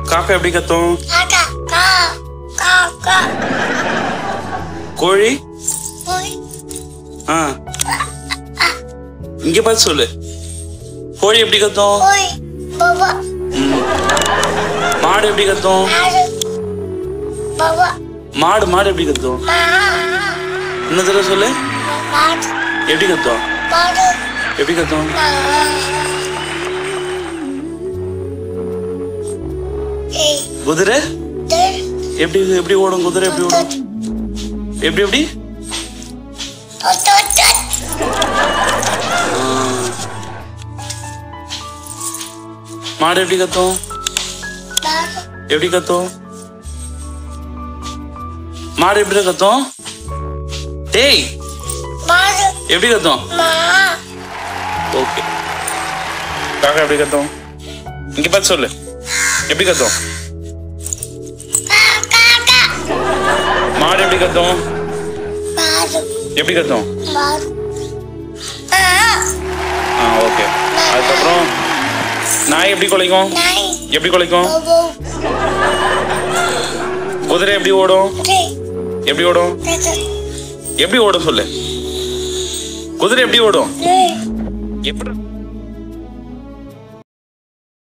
காக்கா எப்படி கத்தும் காக்கா கா காக்கா கோழி போய் ஆ இங்க பார்த்து சொல்லு கோழி எப்படி கத்தும் போய் பாபா மாடு எப்படி கத்தும் ஆடு பாபா மாடு மாடு எப்படி கத்தும் மா இன்னும் தடவை சொல்லு மாடு எப்படி கத்தும் மாடு எப்படி கத்தும் மா ஏய் குதிரை டேய் எப்படி எப்படி ஓடும் குதிரை எப்படி ஓடும் எப்படி எப்படி தொட்டு மாடு எப்படி கத்தும் மாடு எப்படி கத்தும் மாடு எப்படி கத்தும் டேய் மாடு எப்படி கத்தும் மா ஓகே காக்கா எப்படி கத்தும் இங்க பார்த்து சொல்லு எப்படி கத்தும் காக்கா மாடு எப்படி கத்தும் மாடு எப்படி கத்தும் மாடு ஆ ஆ ஓகே அதுக்கப்புறம் நாய் எப்படி குலைக்கும் நாய் எப்படி குலைக்கும் பாபு குதிரை எப்படி ஓடும் டேய் எப்படி ஓடும் டேய் எப்படி ஓடும் சொல்லு குதிரை எப்படி ஓடும் டேய் எப்படி